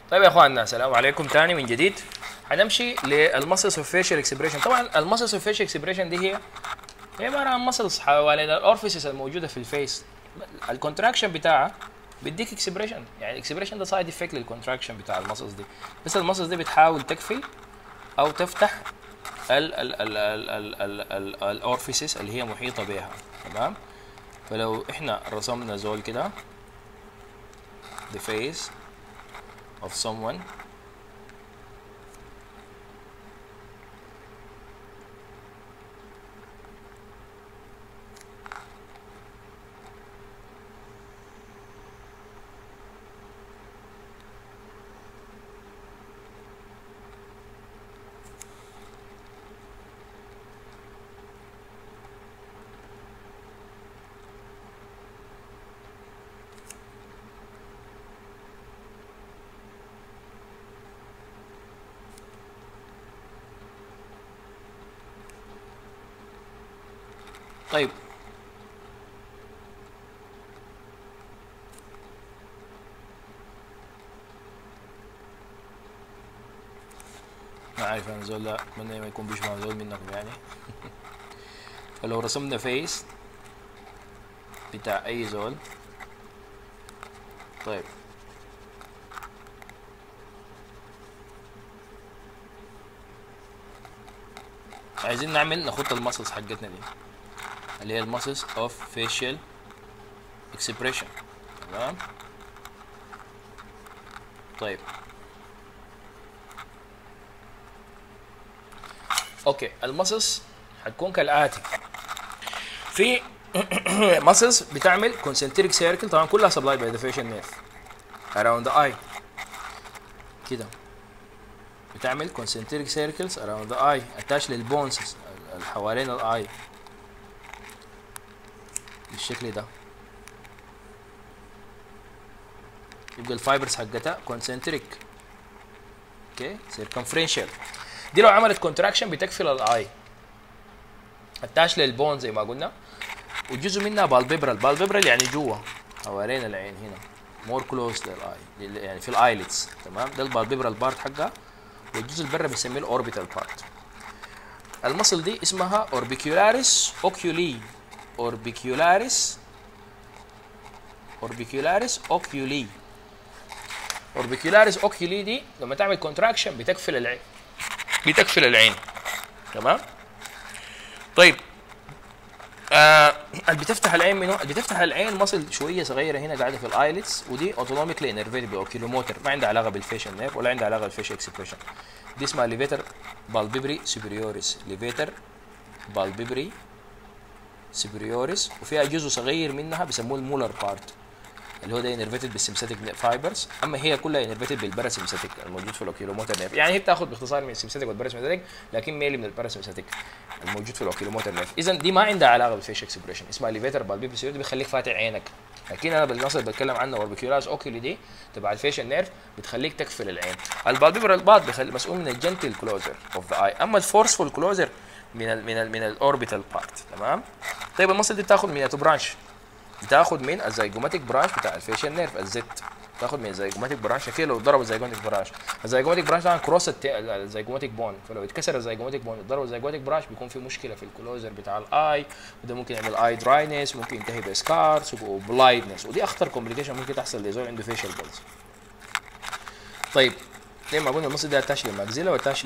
طيب يا اخواننا السلام عليكم تاني من جديد هنمشي للمسلز اوف فيشل اكسبريشن طبعا المسلز اوف فيشل اكسبريشن دي هي هي عباره عن مسلز حوالين الاورفيسز الموجوده في الفيس الكونتراكشن بتاعها بيديك اكسبريشن يعني الاكسبريشن ده سايد افكت للكونتراكشن بتاع المسلز دي بس المسلز دي بتحاول تقفل او تفتح ال ال ال ال ال ال ال الاورفيسز اللي هي محيطه بها تمام فلو احنا رسمنا زول كده the face of someone طيب ما عارف انا زول لا اتمنى ما يكون بيشبه زول منكم يعني فلو رسمنا فيس بتاع اي زول طيب عايزين نعمل نخط المسلز حقتنا دي اللي هي المسلز اوف فيشيال اكسبريشن تمام طيب اوكي المسلز هتكون كالاتي في مسلز بتعمل concentric circle طبعا كلها supplied by the facial nerve around the eye كده بتعمل concentric circles around the eye attach للبونز اللي حوالين الاي بالشكل ده يبقى الفايبرز حقتها كونسنتريك اوكي سيركمفرنشال دي لو عملت كونتراكشن بتقفل الاي اتاش للبون زي ما قلنا وجزء منها بالبيبرال بالبيبرال يعني جوا حوالين العين هنا مور كلوز للاي يعني في الايلتس تمام ده البالبيبرال بارت حقها والجزء اللي برا بنسميه الاوربيتال بارت المصل دي اسمها اوربيكيولاريس اوكيولي orbicularis orbicularis oculi orbicularis oculi دي لما تعمل كونتراكشن بتقفل العين بتقفل العين تمام طيب آه اللي بتفتح العين منو؟ اللي بتفتح العين مصل شويه صغيره هنا قاعده في الايلتس ودي اوتونوميكلي انرفيتد اوكيلوموتر ما عندها علاقه بالفيشن نيرف ولا عندها علاقه بالفيشن اكسبريشن دي اسمها ليفيتر بالبيبري سوبريوريس ليفيتر بالبيبري سوبريوريس وفيها جزء صغير منها بيسموه المولر بارت اللي هو ده انرفيتد بالسمساتيك فايبرز اما هي كلها انرفيتد بالباراسمساتيك الموجود في الاوكيلوموتر نيرف يعني هي بتاخد باختصار من السمساتيك والباراسمساتيك لكن ميلي من الباراسمساتيك الموجود في الاوكيلوموتر نيرف اذا دي ما عندها علاقه بالفيش اكسبريشن اسمها ليفيتر بالبيبي سيوري بيخليك فاتح عينك لكن انا بالنص اللي بتكلم عنه اوربيكيولاس اوكيلي دي تبع الفيشن نيرف بتخليك تقفل العين البالبيبر الباط بيخلي مسؤول من الجنتل كلوزر اوف ذا اي اما الفورسفول كلوزر من ال من ال من الاوربيتال بارت تمام طيب المصل دي بتاخد من برانش بتاخد من الزيجوماتيك برانش بتاع الفيشل نيرف الزت تاخد من الزيجوماتيك برانش كده لو ضرب الزيجوماتيك برانش الزيجوماتيك برانش طبعا كروس الزيجوماتيك بون فلو اتكسر الزيجوماتيك بون ضرب الزيجوماتيك برانش بيكون في مشكله في الكلوزر بتاع الاي وده ممكن يعمل اي دراينس ممكن ينتهي بسكارز وبلايدنس ودي اخطر كومبليكيشن ممكن تحصل لزول عنده فيشل بولز طيب زي ما قلنا المصل ده اتاش للماكزيلا واتاش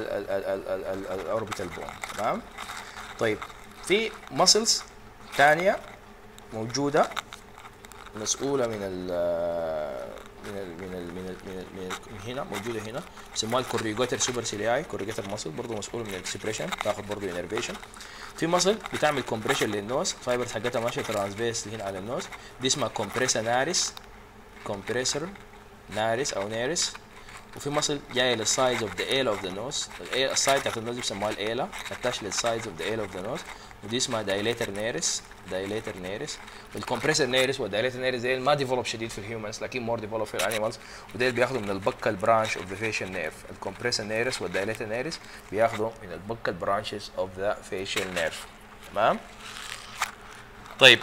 للاوربيتال بون تمام طيب في ماسلز ثانيه موجوده مسؤوله من ال من ال من ال من ال من, ال من, ال من هنا موجوده هنا بيسموها الكوريجوتر سوبر سيلياي كوريجوتر ماسل برضه مسؤول من الاكسبريشن تاخد برضه انرفيشن في ماسل بتعمل كومبريشن للنوز فايبرز حقتها ماشيه ترانسفيرس هنا على النوز دي اسمها كومبريسا ناريس كومبريسر ناريس او ناريس وفي مصل جايه للسايدز اوف ذا ايل اوف ذا نوز السايد بتاعت النوز بيسموها الايلا اتاش للسايدز اوف ذا ايل اوف ذا نوز ودي اسمها دايليتر نيرس دايليتر نيرس والكمبريسر نيرس والدايليتر نيرس ديل ما ديفلوب شديد في الهيومنز لكن مور ديفلوب في الانيمالز وديل بياخدوا من البكال برانش اوف ذا فيشل نيرف الكمبريسر نيرس والدايليتر نيرس بياخدوا من البكال برانشز اوف ذا فيشل نيرف تمام طيب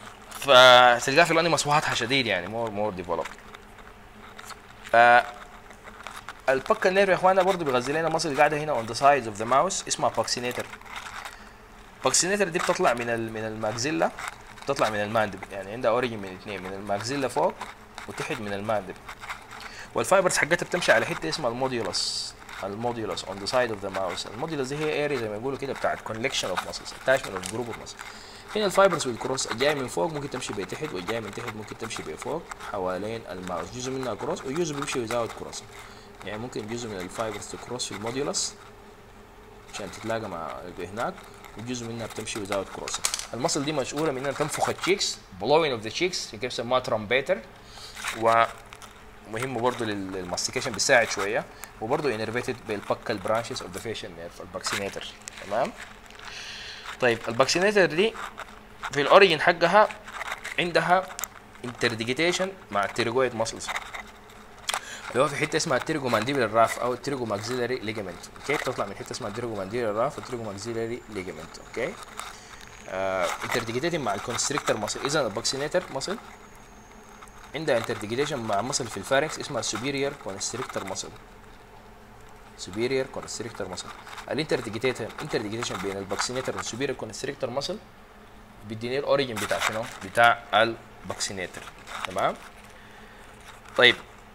فتلقاها في الانيمالز واضحه شديد يعني مور مور ديفلوب البكا نيرف يا اخوانا برضه بيغذي لنا مصل قاعده هنا اون ذا سايدز اوف ذا ماوس اسمها باكسينيتر باكسينيتر دي بتطلع من ال من الماكزيلا بتطلع من الماندب يعني عندها اوريجن من اثنين من الماكزيلا فوق وتحت من الماندب والفايبرز حقتها بتمشي على حته اسمها الموديولس الموديولس اون ذا سايد اوف ذا ماوس الموديولس دي هي اريا زي ما يقولوا كده بتاعت كونكشن اوف ماسلز اتاشمنت اوف جروب اوف ماسلز هنا الفايبرز والكروس الجاي من فوق ممكن تمشي بتحت والجاي من تحت ممكن تمشي بفوق حوالين الماوس جزء منها كروس وجزء بيمشي ويزاوت كروس يعني ممكن جزء من الفايبرز تكروس في الموديولس عشان تتلاقى مع اللي هناك وجزء منها بتمشي وزاوت كروس المصل دي مسؤوله من انها تنفخ التشيكس بلوين اوف ذا تشيكس كيف يسموها ترامبيتر ومهم برضه للماستيكيشن بيساعد شويه وبرضه انرفيتد بالبكال برانشز اوف ذا فيشن نيرف الباكسينيتر تمام طيب الباكسينيتر دي في الاوريجن حقها عندها انترديجيتيشن مع التيريجويد ماسلز اللي هو في حته اسمها التيرجو مانديبل راف او التيرجو ماكسيلاري ليجامنت اوكي بتطلع من حته اسمها التيرجو مانديبل راف والتيرجو ماكسيلاري ليجامنت اوكي انترديجيتيشن مع الكونستريكتور ماسل اذا الباكسينيتر ماسل عندها انترديجيتيشن مع ماسل في الفارنكس اسمها سوبيريور كونستريكتور ماسل سوبيريور كونستريكتور ماسل الانترديجيتيشن انترديجيتيشن بين الباكسينيتر والسوبيريور كونستريكتور ماسل بيديني الاوريجن بتاع شنو بتاع الباكسينيتر تمام طيب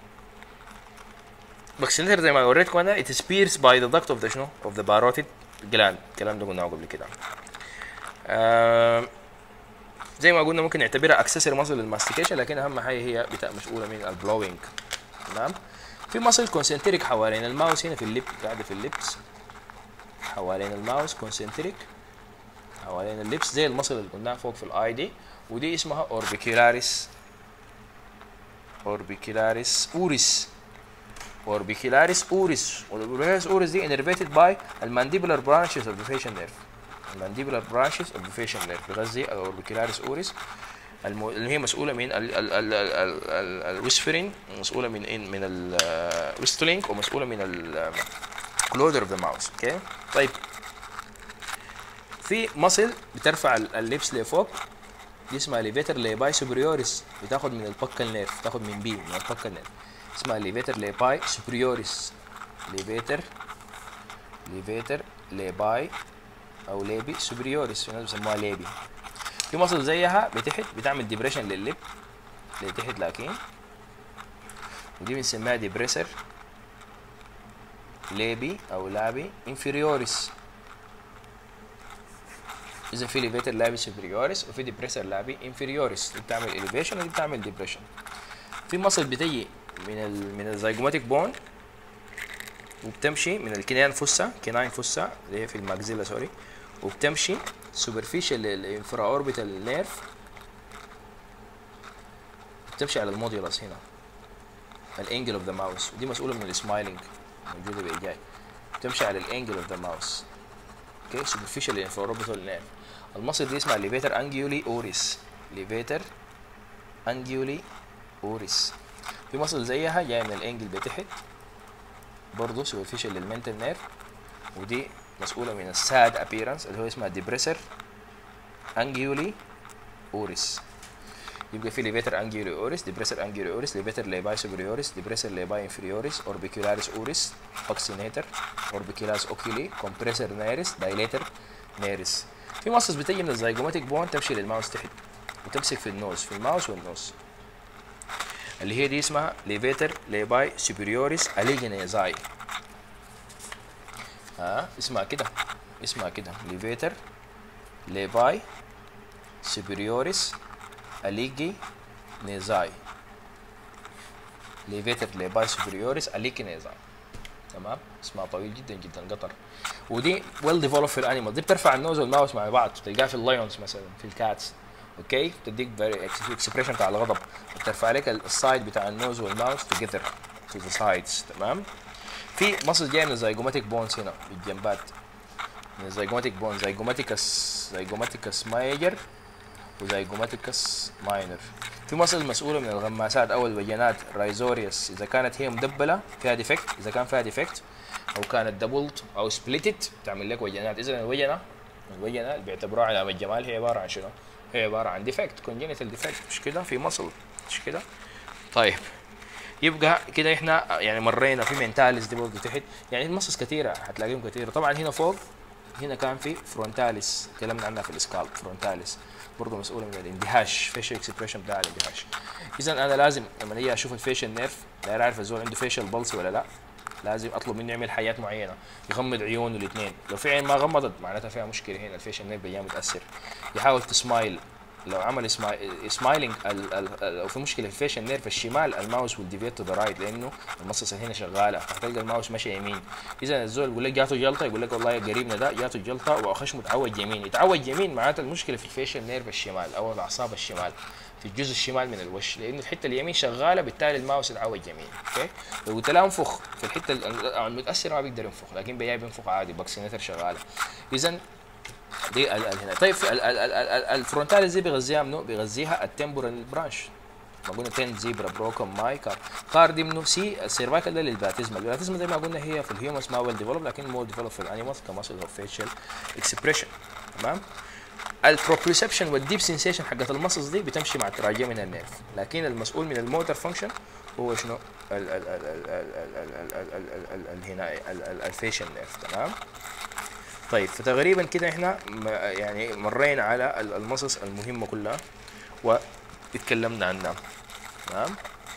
باكسينيتر زي ما وريتكم انا it is pierced by the duct of the شنو of the parotid gland الكلام ده قلناه قبل كده آه زي ما قلنا ممكن نعتبرها اكسسوري ماسل للماستيكيشن لكن اهم حاجه هي بتاع مسؤوله من البلوينج تمام في ماسل كونسنتريك حوالين الماوس هنا في الليب قاعده في الليبس حوالين الماوس كونسنتريك حوالين الليبس زي المصل اللي قلناها فوق في الاي دي ودي اسمها اوربيكيلاريس اوربيكيلاريس اوريس اوربيكيلاريس اوريس والاوربيكيلاريس اوريس دي انرفيتد باي المانديبولار برانشز اوف ذا فيشن نيرف المانديبولار برانشز اوف ذا فيشن نيرف بغذي الاوربيكيلاريس اوريس المو... اللي هي مسؤوله من ال... ال... ال... ال... ال... الويسفرين مسؤوله من إن... من الويستلينك ومسؤوله من الكلودر اوف ذا ماوس اوكي طيب في مصل بترفع اللبس لفوق دي اسمها ليفيتر ليباي سوبريوريس بتاخد من البكال نيرف بتاخد من بي من البكال نيرف اسمها ليفيتر ليباي سوبريوريس ليفيتر ليفيتر ليباي او ليبي سوبريوريس في ناس بيسموها ليبي في مصل زيها بتحت بتعمل ديبريشن لللب لتحت لكن ودي بنسميها ديبريسر ليبي او لابي انفيريوريس اذا في ليفيتر لابي سوبريوريس وفي ديبريسر لابي انفيريوريس دي بتعمل اليفيشن ودي بتعمل ديبريشن في مصل بتجي من ال من الزيجوماتيك بون وبتمشي من الكنان فوسا كناين فوسا اللي هي في الماكزيلا سوري وبتمشي سوبرفيشال للانفرا اوربيتال نيرف بتمشي على الموديولس هنا الانجل اوف ذا ماوس ودي مسؤوله من السمايلنج موجوده بايجاي بتمشي على الانجل اوف ذا ماوس اوكي سوبرفيشال للانفرا اوربيتال نيرف المصل دي اسمها ليفيتر انجيولي اوريس ليفيتر انجيولي اوريس في مصل زيها جايه من الانجل بتحت برضه سوبرفيشال للمنتال نيرف ودي مسؤولة من الساد ابيرنس اللي هو اسمها ديبريسر انجيولي اوريس يبقى في ليفيتر انجيولي اوريس ديبريسر انجيولي اوريس ليفيتر ليباي سوبريوريس ديبريسر ليباي انفيريوريس اوربيكولاريس اوريس اوكسينيتر اوربيكولاس اوكيلي كومبريسر نيريس دايليتر نيريس في مصص بتجي من الزيجوماتيك بون تمشي للماوس تحت وتمسك في النوز في الماوس والنوز اللي هي دي اسمها ليفيتر ليباي سوبريوريس اليجينيزاي ها اسمها كده اسمها كده ليفيتر ليباي سوبريوريس اليجي نيزاي ليفيتر ليباي سوبريوريس اليجي نيزاي تمام اسمها طويل جدا جدا قطر ودي ويل ديفلوب في الانيمال دي بترفع النوز والماوس مع بعض تلقاها في اللايونز مثلا في الكاتس اوكي بتديك اكسبريشن بتاع الغضب بترفع لك السايد بتاع النوز والماوس توجذر تو ذا سايدز تمام في مصل جاي من الزيجوماتيك بونز هنا بالجنبات من الزيجوماتيك بونز زيجوماتيكس زيجوماتيكس مايجر وزيجوماتيكس ماينر في مصل مسؤولة من الغماسات أو الوجنات رايزوريوس إذا كانت هي مدبلة فيها ديفكت إذا كان فيها ديفكت أو كانت دبلت أو سبليتت تعمل لك وجنات إذا الوجنة الوجنة اللي بيعتبروها علامة الجمال هي عبارة عن شنو؟ هي عبارة عن ديفكت كونجينيتال ديفكت مش كده في مصل مش كده؟ طيب يبقى كده احنا يعني مرينا في مينتاليس دي برضه تحت يعني المصص كثيره هتلاقيهم كثيره طبعا هنا فوق هنا كان في فرونتاليس تكلمنا عنها في الاسكال فرونتاليس برضه مسؤوله من الاندهاش فيشل اكسبريشن بتاع الاندهاش اذا انا لازم لما اجي اشوف الفيشل نيرف لا اعرف الزول عنده فيشل بلسي ولا لا لازم اطلب منه يعمل حاجات معينه يغمض عيونه الاثنين لو في عين ما غمضت معناتها فيها مشكله هنا الفيشل نيرف بيجي متاثر يحاول تسمايل لو عمل سمايلنج لو في مشكله في الفيشل نيرف الشمال الماوس will deviate to the right لانه المصصه هنا شغاله فتلقى الماوس ماشي يمين اذا الزول يقول لك جاته جلطه يقول لك والله قريبنا ده جاته جلطه وخشمه تعوج يمين يتعوج يمين معناتها المشكله في الفيشل نيرف الشمال او الاعصاب الشمال في الجزء الشمال من الوش لان الحته اليمين شغاله بالتالي الماوس يتعوج يمين اوكي لو قلت له انفخ في الحته المتاثره ما بيقدر ينفخ لكن بيجي بينفخ عادي باكسينيتر شغاله اذا دي ال- ال- هنا طيب في ال- ال- ال- ال- الفرونتاليس دي بيغذيها منو؟ بيغذيها التمبورال برانش ما قلنا 10 زيبرا بروكن ماي كار كار دي منو سي السيرفايكال ده للباتيزما الباتيزما زي ما قلنا هي في الهيومنز ما ويل ديفلوب لكن مور ديفلوب في الانيمالز كماسل اوف فيشل اكسبريشن تمام البروبريسبشن والديب سنسيشن حقت المصص دي بتمشي مع التراجع من النيرف لكن المسؤول من الموتر فانكشن هو شنو ال ال ال ال ال ال ال ال ال ال ال هنا ال- ال- الفيشل نيرف تمام طيب فتقريبا كده احنا م- يعني مرينا على ال- المصص المهمه كلها واتكلمنا عنها تمام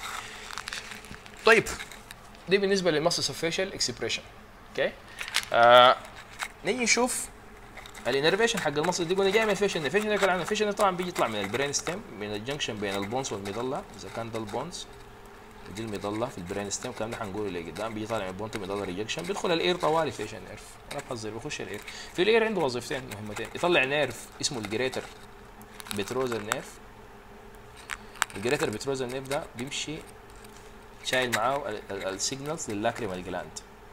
طيب دي بالنسبه للمصص الفيشل اكسبريشن اوكي آه نيجي نشوف الانرفيشن حق المصل دي قلنا جاي من الفيشن الفيشن ده كلام الفيشن طبعا بيجي يطلع من البرين ستيم من الجنكشن بين البونز والمظله اذا كان ده البونز دي المظله في البرين ستيم الكلام ده حنقوله اللي قدام بيجي طالع من البونت المظله ريجكشن بيدخل الاير طوالي فيشن نيرف انا بهزر بيخش الاير في الاير عنده وظيفتين مهمتين يطلع نيرف اسمه الجريتر بتروزر نيرف الجريتر بتروزر نيرف ده بيمشي شايل معاه السيجنالز للاكريمال جلاند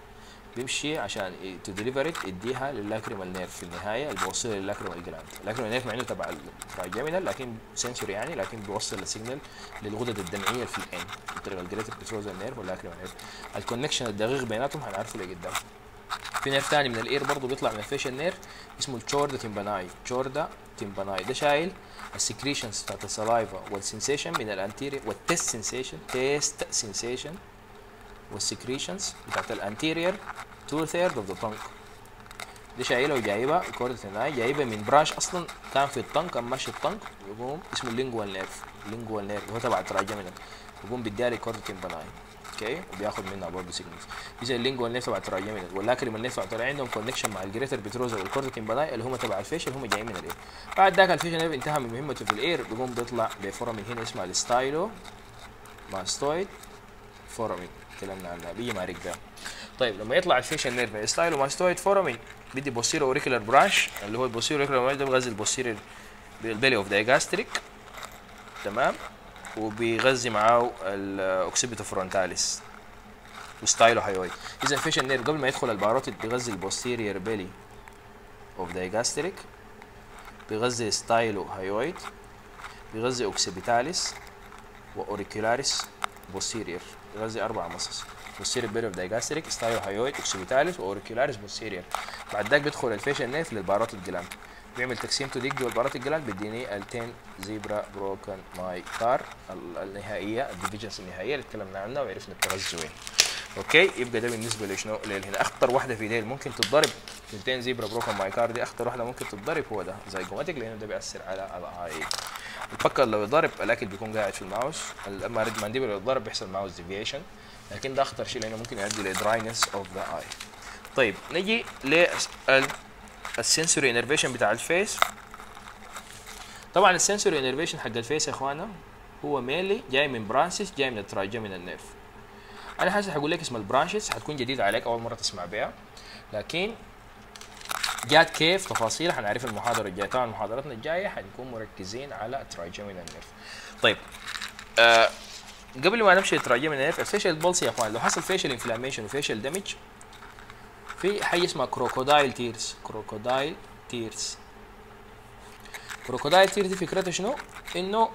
بيمشي عشان تدليفر يديها للاكريمال نيرف في النهايه اللي بيوصل للاكريمال جلاند الاكريمال نيرف مع انه تبع التراجيمينال لكن سنسوري يعني لكن بيوصل السيجنال للغدد الدمعيه في العين بطريقه الجريتر بتروزال نيرف والاكريمال نيرف الكونكشن الدقيق بيناتهم هنعرفه اللي قدام في نيرف تاني من الاير برضه بيطلع من الفيشل نيرف اسمه التشوردا تيمباناي تشوردا تيمباناي ده شايل السكريشنز بتاعت السلايفا والسنسيشن من الانتيريور والتست سنسيشن تيست سنسيشن والسكريشنز بتاعت الانتيريور تو ثيرد اوف ذا تانك دي شايله وجايبها الكورديتيناي جايبها من برانش اصلا كان في الطنك كان ماشي الطنك يقوم اسمه اللينجوال نيرف اللينجوال نيرف هو تبع التراجمينال يقوم بيديها كورديتين بناي اوكي وبياخد منها برضه سيجنالز اذا اللينجوال نيرف تبع التراجمينال واللاكريمال نيرف تبع عندهم كونكشن مع الجريتر بيتروزا والكورديتين بناي اللي هم تبع الفيش اللي هم جايين من الاير بعد ذاك الفيش نيرف انتهى من مهمته في الاير بيقوم بيطلع بفورامين هنا اسمها الستايلو ماستويد فورامين تكلمنا عنها بيجي مع رجلها طيب لما يطلع الفيشن نيرف ستايلو ماستويد فورامين بدي بوستيرو اوريكولار برانش اللي هو البوستيرو اوريكولار برانش ده بيغذي البوستيرو بالبيلي اوف دايجاستريك تمام وبيغذي معاه الاوكسيبيتو فرونتاليس وستايلو هايويد اذا الفيشن نيرف قبل ما يدخل الباروتيد بيغذي البوستيريور بيلي اوف دايجاستريك بيغذي ستايلو هايويد بيغذي اوكسيبيتاليس واوريكولاريس بوستيريور بيغذي اربع مصاص بوستيريور بيلي اوف دايجاستريك ستايلو هايويد اوكسيبيتاليس واوريكولاريس بوستيريور بعد ذاك بيدخل الفيشن نيرف للباروتيد جلاند بيعمل تقسيمته ديك جوه الباروتيد جلاند بيديني التين زيبرا بروكن ماي كار النهائيه الديفيجنز النهائيه اللي اتكلمنا عنها وعرفنا التغذي وين اوكي يبقى ده بالنسبه لشنو هنا اخطر واحده في ديل ممكن تتضرب التين زيبرا بروكن ماي كار دي اخطر واحده ممكن تتضرب هو ده زيجوماتيك لانه ده بياثر على الاي الفكر لو يضرب الاكل بيكون قاعد في الماوس اما المانديبل لو يضرب بيحصل ماوس ديفيشن لكن ده اخطر شيء لانه ممكن يؤدي لدراينس اوف ذا اي طيب نجي للسنسوري انرفيشن بتاع الفيس طبعا السنسوري انرفيشن حق الفيس يا اخوانا هو مينلي جاي من برانشز جاي من التراجمينال نيرف انا حاسس هقول لك اسم البرانشز حتكون جديده عليك اول مره تسمع بها لكن جات كيف تفاصيلها حنعرف المحاضره الجايه طبعا محاضراتنا الجايه حنكون مركزين على التراجمينال نيرف طيب آه قبل ما نمشي للتراجمينال نيرف الفيشل بولس يا اخوان لو حصل فيشل انفلاميشن وفيشل دامج في حاجه اسمها كروكودايل تيرز كروكودايل تيرز كروكودايل تيرز دي فكرتها شنو؟ انه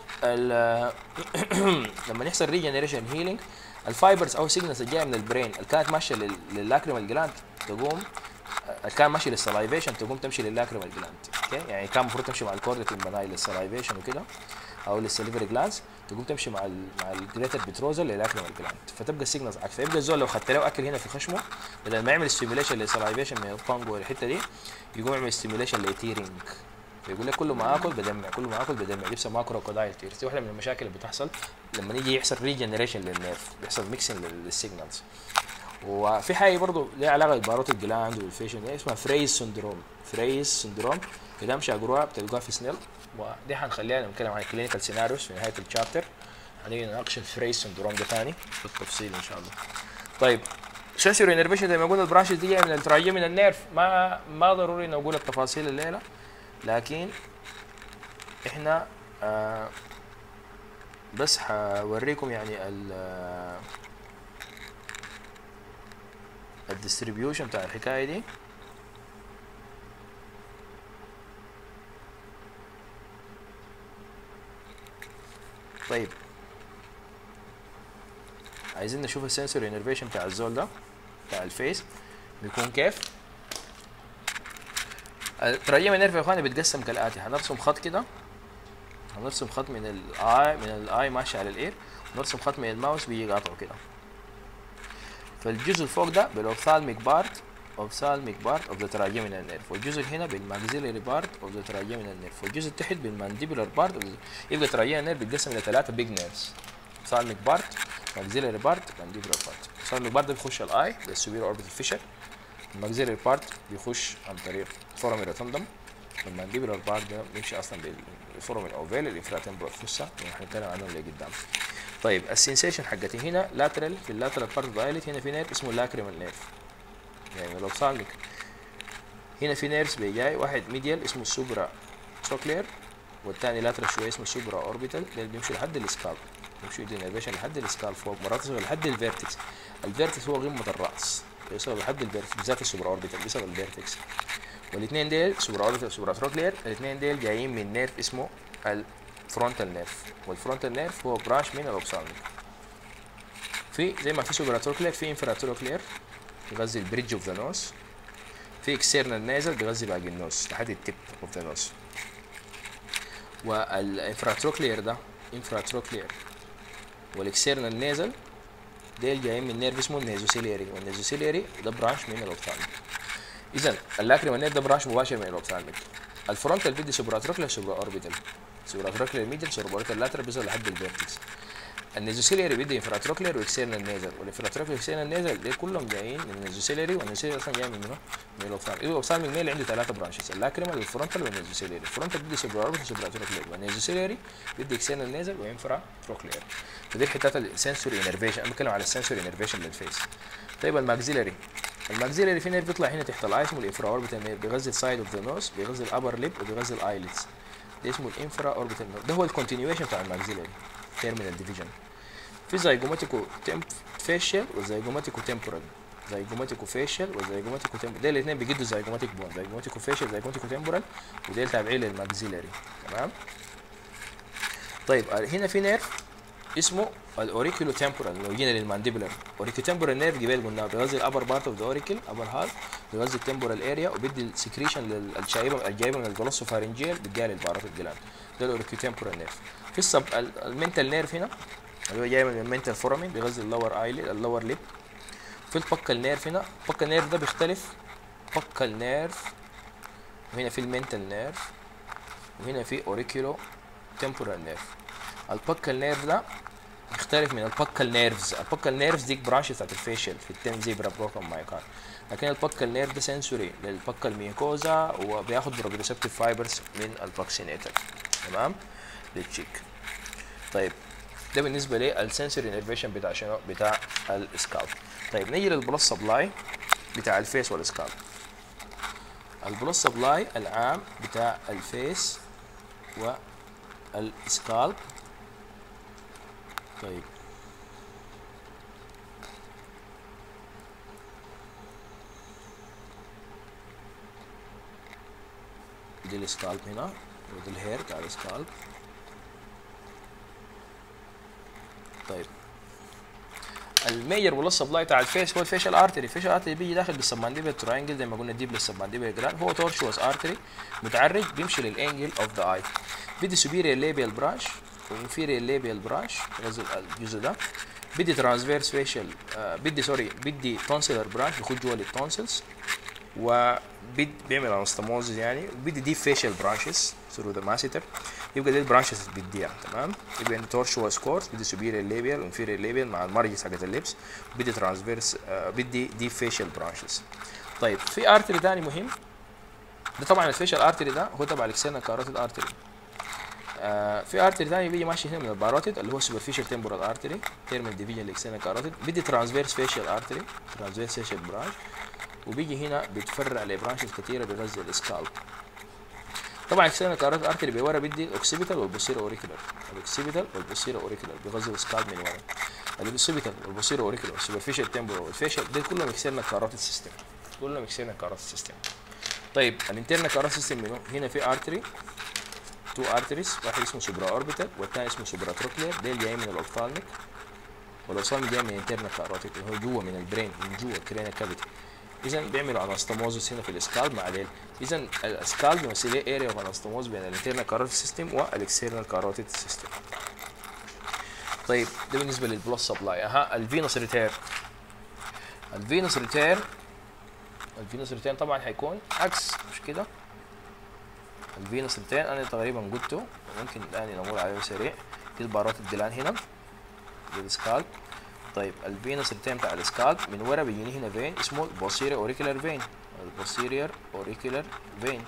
لما يحصل ريجنريشن هيلينج الفايبرز او سيجنالز الجايه من البرين اللي كانت ماشيه للاكريمال جلاند تقوم اللي كان ماشي للسلايفيشن تقوم تمشي للاكريمال جلاند اوكي يعني كان المفروض تمشي مع الكورديتين بناي للسلايفيشن وكده او للسليفري جلاندز تقوم تمشي مع ال مع الجريتر بتروزل للاكريمال جلاند فتبقى السيجنالز عكس فيبقى الزول لو خدت له اكل هنا في خشمه بدل ما يعمل ستيميوليشن للسلايفيشن من الطنج والحته دي يقوم يعمل ستيميوليشن لتيرنج فيقول لك كل ما اكل بدمع كل ما اكل بدمع دي بيسموها كروكودايل تيرز دي واحده من المشاكل اللي بتحصل لما يجي يحصل ريجنريشن للنيرف بيحصل ميكسنج للسيجنالز وفي حاجه برضه ليها علاقه بالباروت الجلاند والفيشن دي اسمها فريز سندروم فريز سندروم اذا مش اقروها بتلقاها في سنيل ودي حنخليها نتكلم عن الكلينيكال سيناريوز في نهايه الشابتر هنيجي نناقش الفريز سندروم ده ثاني في التفصيل ان شاء الله طيب سنسوري انرفيشن زي ما قلنا البرانشز دي جايه من التراجيه من النيرف ما ما ضروري نقول التفاصيل الليله لكن احنا آه بس حوريكم يعني ال الديستريبيوشن بتاع الحكايه دي طيب عايزين نشوف السنسوري انرفيشن بتاع الزول ده بتاع الفيس بيكون كيف الترجمة النيرف يا اخواني بيتقسم كالاتي هنرسم خط كده هنرسم خط من الاي من الاي ماشي على الاير ونرسم خط من الماوس بيجي قاطعه كده فالجزء اللي فوق ده بالاوفثالميك بارت اوفثالميك بارت اوف ذا تراجيمينال نيرف والجزء اللي هنا بالماكسيلري بارت اوف ذا تراجيمينال نيرف والجزء اللي تحت بالمانديبولار بارت يبقى تراجيمينال نيرف بيتقسم الى ثلاثه بيج نيرفز اوفثالميك بارت ماكسيلري بارت مانديبولار بارت اوفثالميك بارت ده بيخش الاي ده السوبير اوربيتال فيشر الماكسيلري بارت بيخش عن طريق فورم روتندم المانديبولار بارت ده بيمشي اصلا بالفورم الاوفيل الانفراتمبرال فوسا اللي هنتكلم عنه اللي قدام طيب السنسيشن حقتي هنا لاترال في اللاترال بارت دايلت هنا في نيرف اسمه لاكريمال نيرف يعني الاوفثالميك هنا في نيرفز بيجاي واحد ميديال اسمه السوبرا تروكلير والثاني لاترال شويه اسمه السوبرا اوربيتال ده اللي بيمشي لحد السكال بيمشي يدي نيرفيشن لحد السكال فوق مرات يوصل لحد الفيرتكس الفيرتكس هو قمه الراس يوصل لحد الفيرتكس بالذات السوبرا اوربيتال بيوصل الفيرتكس والاثنين ديل سوبرا اوربيتال سوبرا تروكلير الاثنين ديل جايين من نيرف اسمه الفرونتال نيرف والفرونتال نيرف هو برانش من الاوبسالميك في زي ما في سوبرا تروكلير في انفرا تروكلير بيغذي البريدج اوف ذا نوز في اكسترنال نازل بيغذي باقي النوز لحد التip اوف ذا نوز والانفراتروكلير ده انفراتروكلير والاكسترنال نازل ديل جايين من نيرف اسمه النيزوسيليري والنيزوسيليري ده برانش من الاوبثالميك اذا اللاكريمال نير ده برانش مباشر من الاوبثالميك الفرونتال بيدي سوبراتروكلير سوبرا اوربيتال سوبراتروكلير ميدل سوبراتروكلير لاترال بيوصل لحد الفيرتكس النيزوسيليري بيدي انفراتروكلير واكسترنال نيزل والانفراتروكلير واكسترنال نيزل دول كلهم جايين من النيزوسيليري والنيزوسيليري اصلا جاي من منه؟ من الاوفثالميك الاوفثالميك نيل عنده ثلاثه برانشز اللاكريمال والفرونتال والنيزوسيليري الفرونتال بيدي سوبرا اوربيتال سوبراتروكلير والنيزوسيليري بيدي اكسترنال نيزل وانفراتروكلير فدي الحتات السنسوري انرفيشن انا بتكلم على السنسوري انرفيشن للفيس طيب الماكسيلري الماكسيلري في نير بيطلع هنا تحت الاي اسمه الانفرا اوربيتال نير بيغذي السايد اوف ذا نوز بيغذي الابر ليب وبيغذي الايلتس ده اسمه الانفرا اوربيتال نير ده هو الكونتينيويشن بتاع الماكسيلري تيرمينال ديفيجن في زيجوماتيكو تيمب فيشيال وزيجوماتيكو تمبورال زيجوماتيكو فيشيال وزيجوماتيكو تمبورال ده الاثنين بيجدوا زيجوماتيك بون زيجوماتيكو فيشيال زيجوماتيكو تمبورال وده تابعين للماكسيلري تمام طيب هنا في نيرف اسمه الاوريكولو تمبورال لو جينا للمانديبولار اوريكولو تمبورال نيرف جبال قلنا بيغذي الابر بارت اوف ذا اوريكل ابر هاف بيغذي التمبورال اريا وبيدي السكريشن للشايبه الجايبه من الجلوسوفارنجيال بتجي للبارات الجلاند ده الاوريكولو تمبورال نيرف في السب المنتال نيرف هنا اللي هو جاي من المنتال فورامين بيغذي اللور ايلي اللور ليب في البكال نيرف هنا البكال نيرف ده بيختلف بكال نيرف وهنا في المنتال نيرف وهنا في اوريكولو تمبورال نيرف البكال نيرف ده يختلف من البكال نيرفز البكال نيرفز دي برانش بتاعت الفيشل في التن زيبرا بروكن مايكار لكن البكال نيرف ده سنسوري للبكال ميكوزا وبياخد بروبريسبتيف فايبرز من البروكسينيتر تمام للتشيك طيب ده بالنسبه للسنسوري انرفيشن بتاع شنو بتاع السكالب طيب نيجي للبلس سبلاي بتاع الفيس والسكالب البلس سبلاي العام بتاع الفيس والسكالب طيب دي السكالب هنا ودي الهير بتاع السكالب طيب الميجر ولا سبلاي بتاع الفيس هو الفيشال ارتري الفيشال ارتري بيجي داخل بالسبمانديبل تراينجل زي ما قلنا ديب للسبمانديبل جلاند هو تورشوس ارتري متعرج بيمشي للانجل اوف ذا اي بيدي سوبيريور ليبيال برانش وانفيرير ليبيال برانش بغذي الجزء ده بدي ترانسفيرس فيشل آه بدي سوري بدي تونسيلر برانش بيخش جوا للتونسلز وبد بيعمل انستموزز يعني وبدي ديب فيشل برانشز ثرو ذا ماسيتر يبقى دي البرانشز بديها تمام يبقى انت تورشوا سكورت بدي سوبيريور ليبيال وانفيريور ليبيال مع المارجز حقت اللبس بدي ترانسفيرس آه بدي ديب فيشل برانشز طيب في ارتري ثاني مهم ده طبعا الفيشل ارتري ده هو تبع الاكسيرنال كاروتيد ارتري آه في ارتري ثاني بيجي ماشي هنا من الباروتيد اللي هو سوبرفيشال تمبورال ارتري تيرمال ديفيجن الاكسيرنال كاروتيد بدي ترانسفيرس فيشل ارتري ترانسفيرس فيشل برانش وبيجي هنا بيتفرع لبرانشز كثيره بيغذي السكالب طبعا اكسيرنال كاروتيد ارتري بورا بدي الاوكسيبيتال والبوسيرو اوريكولار الاوكسيبيتال والبوسيرو اوريكولار بيغذي السكالب من ورا الاوكسيبيتال والبوسيرو اوريكولار والسوبرفيشال تمبورال والفيشل دول كلهم اكسيرنال كاروتيد سيستم كلهم اكسيرنال كاروتيد سيستم طيب الانترنال كاروتيد سيستم منه هنا في ارتري تو ارتريز واحد اسمه سوبرا اوربيتال والثاني اسمه سوبرا تروكلير ده جاي من الاوفثالميك والاوفثالميك جاي من الانترنال كاروتيد اللي هو جوه من البرين من جوه الكرينا كافيتي اذا بيعملوا انستموزس هنا في السكالب مع ديل اذا السكالب بيمثل لي اريا اوف انستموز بين الانترنال كاروتيد سيستم والاكسترنال كاروتيد سيستم طيب ده بالنسبه للبلس سبلاي اها الفينوس ريتير الفينوس ريتير الفينوس ريتير طبعا هيكون عكس مش كده الفينوس ريتير انا تقريبا قلته ممكن الان نمر عليه سريع دي البارات الدلان هنا دي السكالب طيب الفينوس ريتير بتاع السكالب من ورا بيجيني هنا فين اسمه البوستيريور اوريكولار فين البوستيريور اوريكولار فين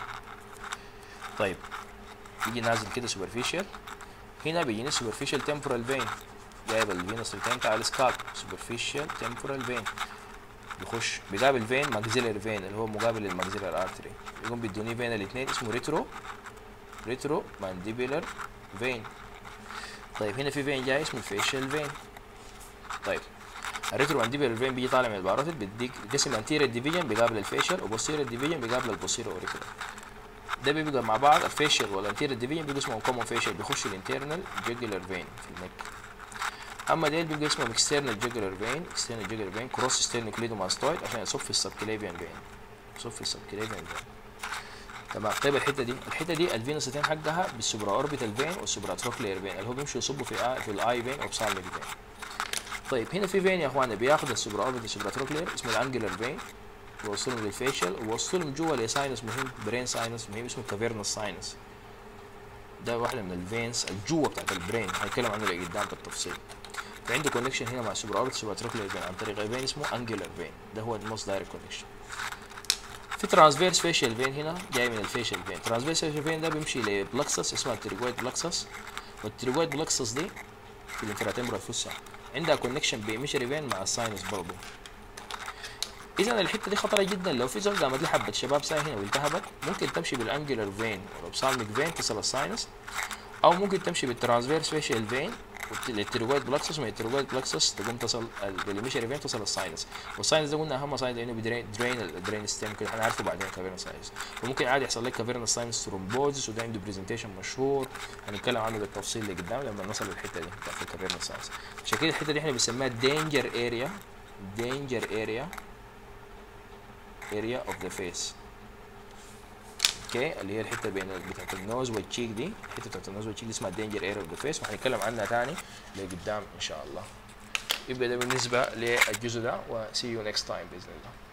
طيب يجي نازل كده سوبرفيشال هنا بيجيني سوبرفيشال تمبورال فين جايب الفينوس ريتير بتاع السكالب سوبرفيشال تمبورال فين بيخش بيقابل فين ماكسيلر فين اللي هو مقابل للماكسيلر ارتري يقوم بيدوني فين الاثنين اسمه ريترو ريترو مانديبيلر فين طيب هنا في فين جاي اسمه فيشل فين طيب الريترو مانديبيلر فين بيجي طالع من الباروتيد بيديك قسم انتيرير ديفيجن بيقابل الفيشل وبوستيرير ديفيجن بيقابل البوستيرير اوريكولار ده بيبقى مع بعض الفيشل والانتيرير ديفيجن بيبقى اسمه كومون فيشل بيخش الانترنال جوجلر فين في النك اما ديل بيبقى اسمه اكسترنال جوجلر فين اكسترنال جوجلر فين كروس ستيرنوكليدوماستويد عشان يصف السبكليفيان فين يصف السبكليفيان فين تمام طيب الحته دي الحته دي الفينوسيتين حقها بالسوبرا اوربيتال فين والسوبرا تروكلير فين اللي هو بيمشوا يصبوا في آ في الاي فين او بسالميك فين طيب هنا في فين يا اخوانا بياخد السوبرا اوربيتال السوبرا تروكلير اسمه الانجلر فين ووصلهم للفيشل ووصلهم جوا لساينس مهم برين ساينس مهم اسمه كافيرنس ساينس ده واحده من الفينس الجوا بتاعت البرين هنتكلم عنه لقدام بالتفصيل فعنده كونكشن هنا مع السوبر اوربت سوبر تروكلير فين عن طريق فين اسمه انجلر فين ده هو الموست دايركت كونكشن في ترانسفيرس فيشيال فين هنا جاي من الفيشيال فين ترانسفيرس فيشيال فين ده بيمشي لبلكسس اسمها التريجويد بلكسس والتريجويد بلكسس دي في الانفراتمبرال فوسا عندها كونكشن بمشري فين مع الساينس برضه اذا الحته دي خطره جدا لو في زول قامت لي حبه شباب ساي هنا والتهبت ممكن تمشي بالانجلر فين والابسالميك فين تصل الساينس او ممكن تمشي بالترانسفيرس فيشيال فين التيرويد بلاكسس من التيرويد بلاكسس تقوم تصل بالميشري فين تصل الساينس والساينس ده قلنا اهم ساينس لانه بيدرين درين الدرين ستيم كده هنعرفه بعدين كافيرنا ساينس وممكن عادي يحصل لك كافيرنا ساينس ثرومبوزس وده عنده برزنتيشن مشهور هنتكلم عنه بالتفصيل اللي قدام لما نوصل للحته دي بتاعت الكافيرنا ساينس عشان كده الحته دي احنا بنسميها دينجر اريا دينجر اريا اريا اوف ذا فيس اوكي اللي هي الحته بين بتاعت النوز والتشيك دي الحته بتاعت النوز والتشيك دي اسمها دينجر اير اوف ذا فيس وهنتكلم عنها تاني لقدام ان شاء الله يبقى ده بالنسبه للجزء ده و see you next time باذن الله